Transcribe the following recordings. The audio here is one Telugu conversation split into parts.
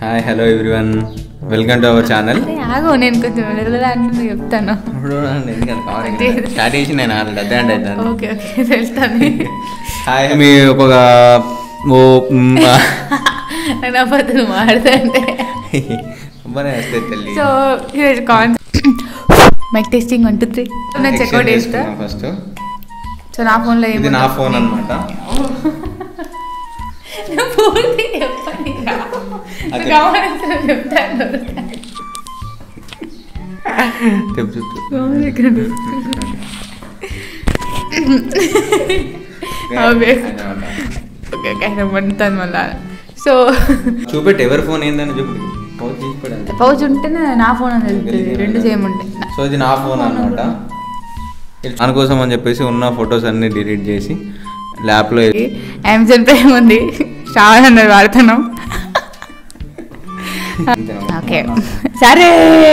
Hi hello everyone welcome to our channel అరే ఆగు నేను కొంచెం వెళ్ళదా అంటే చెప్తాను స్టార్ట్ చేసి నేను ఆల్రెడీ అదే అంటే అవుతాను ఓకే ఓకే వెళ్తాను హాయ్ మీ ఒక ఓ మ్, ఆ. నేను అబద్ధం మాడదంటే అమ్మనే వస్తే తల్లి సో ఈరోజు కాన్ mic testing one two three నేను చెక్అవుట్ చేస్తా ఫస్ట్ సో నా ఫోన్లో ఇది నా ఫోన్ అనమాట పూర్తి చెప్పండి రా. అదే. కావాల్సిన చెప్తాను చెప్పు చెప్పు ఓకే ఓకే ఓకే ఆయన వండుతాను మళ్ళా సో చూపెట్టు ఎవరి ఫోన్ ఏందని చెప్పు పౌచ్ తీసి పెట్టండి. పౌచ్ ఉంటేనే నా ఫోన్ అని వెళ్తుంది రెండు సేమ్ ఉంటాయి సో ఇది నా ఫోన్ అనమాట దానికోసం అని చెప్పేసి ఉన్న ఫొటోస్ అన్ని డిలీట్ చేసి ల్యాప్లో అమెజాన్ ప్రైమ్ ఉంది శ్రావణ్ అన్నది వాడుతున్నాం ఓకే సరే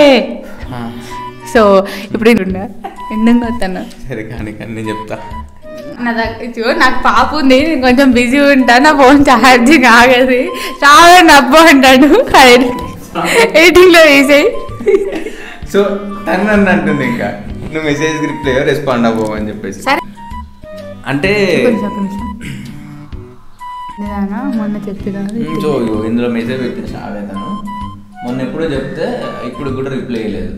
సో ఇప్పుడు ఉండ ఎందుకు వస్తాను సరే కానీ కానీ నేను చెప్తా నా దగ్గర చూడు నాకు పాప ఉంది నేను కొంచెం బిజీ ఉంటా నా ఫోన్ ఛార్జింగ్ ఆగదు శ్రావణ్ అబ్బో అంటాడు ఎయిటింగ్లో వేసేయి సో తను నన్ను అంటుంది ఇంకా నువ్వు మెసేజ్ రిప్లై రెస్పాండ్ అవ్వవు అని చెప్పేసి సరే అంటే కొంచెం ఒక్క నిమిషం నిదానా మొన్న చెప్పినా సో ఇగో ఇందులో మెసేజ్ పెట్టిన షావేతను మొన్న ఎప్పుడో చెప్తే ఇప్పుడు కూడా రిప్లై చేయలేదు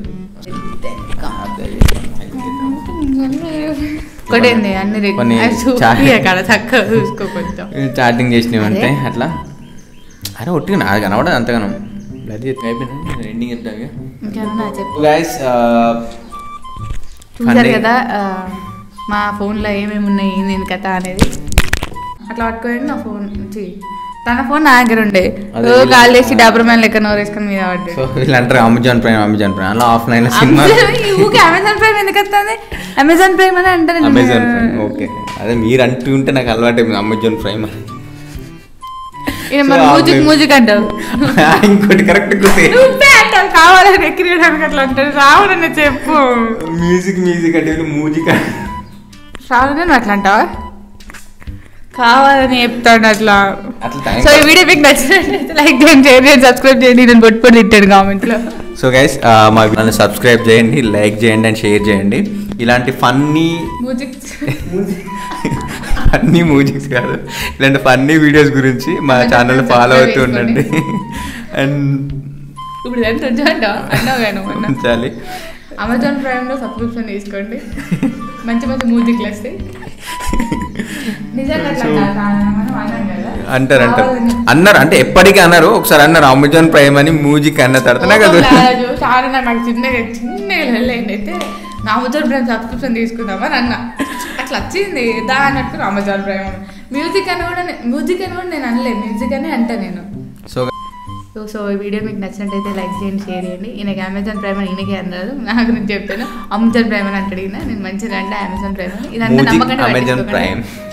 కొట్టండి అన్ని కొన్ని చూపి అక్కడ చక్కగా చూసుకో కొంచెం చాటింగ్ చేసినవంటే అదే. అట్లా అరే ఒట్టిగా నాకు కనబడదు అంతగానం అది అయిపోయింది ఎండింగ్ చెప్తాగా ఇంకేమన్నా చెప్పు గైస్ చూసారు కదా ఆ, మా ఫోన్లో ఏమేమి ఉన్నాయి ఏంది కథ అనేది అట్లా పట్టుకోండి నా ఫోన్ ఛీ, తన ఫోన్ నా దగ్గర ఉండే అదే ఓ వీళ్ళ- కాల్ చేసి డబ్బర్ మ్యాన్ లెక్క నోరేసుకొని మీద పడ్డాడు సో వీళ్ళు అంటారు అమెజాన్ ప్రైమ్ అమెజాన్ ప్రైమ్ అలా ఆఫ్లైన్ సినిమా ఈ ఊకే అమెజాన్ ప్రైమ్ ఎందుకు వస్తుంది అమెజాన్ ప్రైమ్ అని అంటారు అమెజాన్ ప్రైమ్ ఓకే అదే మీరు అంటూ ఉంటే నాకు అలవాటు అమెజాన్ ప్రైమ్ అని ఈయన మన So, మ్యూజిక్ ఆ మ్యూజిక్ అంటావు ఇంకోటి కరెక్ట్ గుర్తే నువ్వే అంటావు కావాలని ఎక్కిరియడానికి అట్లా అంటాడు రావుడని చెప్పు మ్యూజిక్ మ్యూజిక్ అంటే మ్యూజిక్ రావుడని నువ్వు అట్లా అంటావా కావాలని చెప్తాడు అట్లా అట్లా time సో ఈ pass. వీడియో మీకు నచ్చినట్లయితే లైక్ చేయండి షేర్ చేయండి సబ్స్క్రైబ్ చేయండి నేను పొట్టు తిట్టాను కామెంట్ లో సో గైస్ మా వీడియోని సబ్స్క్రైబ్ చేయండి లైక్ చేయండి అండ్ షేర్ చేయండి ఇలాంటి ఫన్నీ మ్యూజిక్ ఫన్నీ మ్యూజిక్స్ కాదు ఇలాంటి ఫన్నీ వీడియోస్ గురించి మా Comment ఛానల్ చేయండి, ఫాలో subscribe అవుతూ ఉండండి అండ్ ఇప్పుడు ఎంత ఉంచాడు అన్నావు కానీ మొన్న ఉంచాలి అమెజాన్ ప్రైమ్ లో సబ్స్క్రిప్షన్ తీసుకోండి మంచి మంచి మ్యూజిక్లు వస్తాయి నిజంగా అట్లా So- కాదు, మనం అన్నాం కదా. అంటారు అంటారు కావాలని- అన్నారు అంటే ఎప్పటికీ అన్నారు ఒకసారి అన్నారు అమెజాన్ ప్రైమ్ అని మ్యూజిక్ అన్న తర్వాత నాకు అది కోపం రాదు. చాలా నాకు చిన్నగా చిన్నగా వెళ్ళండి అయితే నా అమెజాన్ ప్రైమ్ సబ్స్క్రిప్షన్ తీసుకుందామని అన్న అట్లా వచ్చింది దా అన్నట్టు అమెజాన్ ప్రైమ్ మ్యూజిక్ అని కూడా నే- మ్యూజిక్ అని కూడా నేను అనలే మ్యూజిక్ అని అంటా నేను సో సో సో ఈ వీడియో మీకు నచ్చినట్టయితే లైక్ చేయండి షేర్ చేయండి ఈయనకి అమెజాన్ ప్రైమ్ అని ఈయనకే అన్నారు నా గురించి చెప్తాను అమెజాన్ ప్రైమ్ అని అంటాడు ఈయన నేను మంచిగా అంటే అమెజాన్ ప్రైమ్ అని ఇదంతా మ్యూజిక్ నమ్మకంగా అమెజాన్ పట్టించుకోకండి. ప్రైమ్